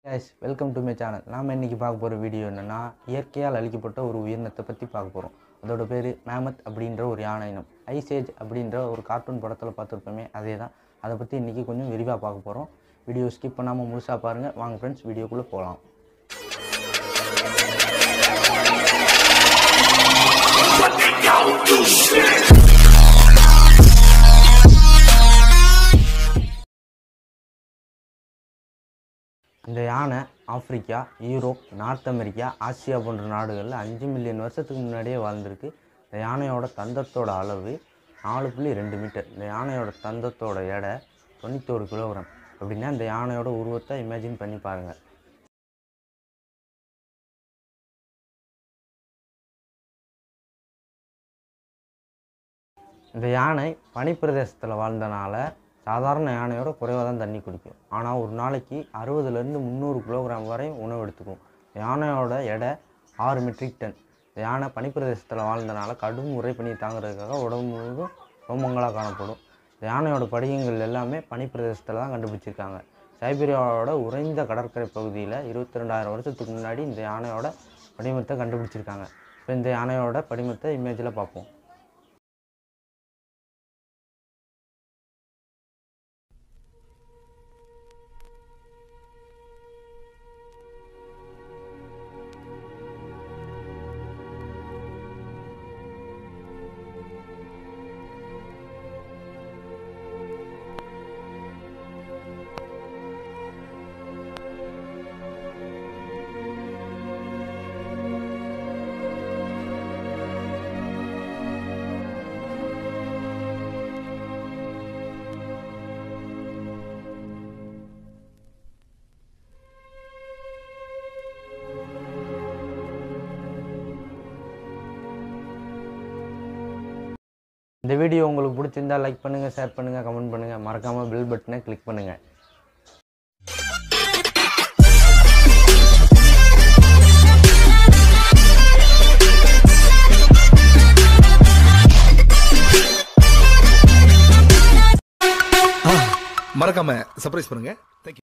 guys welcome to my channel நாம் இன்றைக்கி பார்க்க போகிற வீடியோ என்னென்னா இயற்கையால் அழிக்கப்பட்ட ஒரு உயிரினத்தை பற்றி பார்க்க போகிறோம் அதோட பேர் மேமத் அப்படின்ற ஒரு யானை இனம் ஐசேஜ் அப்படின்ற ஒரு கார்ட்டூன் படத்தில் பார்த்துருப்போமே அதே தான் அதை பற்றி இன்றைக்கி கொஞ்சம் விரிவாக பார்க்க போகிறோம் வீடியோ ஸ்கிப் பண்ணாமல் முழுசாக பாருங்கள் வாங்க ஃப்ரெண்ட்ஸ் வீடியோக்குள்ளே போகலாம் இந்த யானை Africa Europe north America Asia போன்ற நாடுகளில் அஞ்சு மில்லியன் வருஷத்துக்கு முன்னாடியே வாழ்ந்திருக்கு இந்த யானையோட தந்தத்தோட அளவு நாலு புள்ளி ரெண்டு மீட்டர் இந்த யானையோட தந்தத்தோட எடை தொண்ணூத்தோரு கிலோகிராம் அப்படின்னா இந்த யானையோட உருவத்தை இமேஜின் பண்ணி பாருங்கள் இந்த யானை பனிப்பிரதேசத்தில் வாழ்ந்தனால சாதாரண யானையோட குறைவாக தான் தண்ணி குடிக்கும் ஆனால் ஒரு நாளைக்கு அறுபதுலேருந்து முந்நூறு கிலோகிராம் வரை உணவு எடுத்துக்கும் யானையோட எடை ஆறு மெட்ரிக் டன் இந்த யானை பனிப்பிரதேசத்தில் வாழ்ந்தனால கடும் உரை பண்ணி தாங்கிறதுக்காக உடம்பு முழுவதும் ரோமங்களாக காணப்படும் இந்த யானையோட படிகங்கள் எல்லாமே பனிப்பிரதேசத்தில் தான் கண்டுபிடிச்சிருக்காங்க சைபீரியாவோட உறைந்த கடற்கரை பகுதியில் இருபத்தி ரெண்டாயிரம் வருஷத்துக்கு முன்னாடி இந்த யானையோட படிமத்தை கண்டுபிடிச்சிருக்காங்க இப்போ இந்த யானையோட படிமத்தை இமேஜில் பார்ப்போம் இந்த வீடியோ உங்களுக்கு பிடிச்சிருந்தா லைக் பண்ணுங்கள் ஷேர் பண்ணுங்கள் கமெண்ட் பண்ணுங்கள் மறக்காமல் பெல் பட்டனை கிளிக் பண்ணுங்கள் மறக்காம சர்ப்ரைஸ் பண்ணுங்க தேங்க்யூ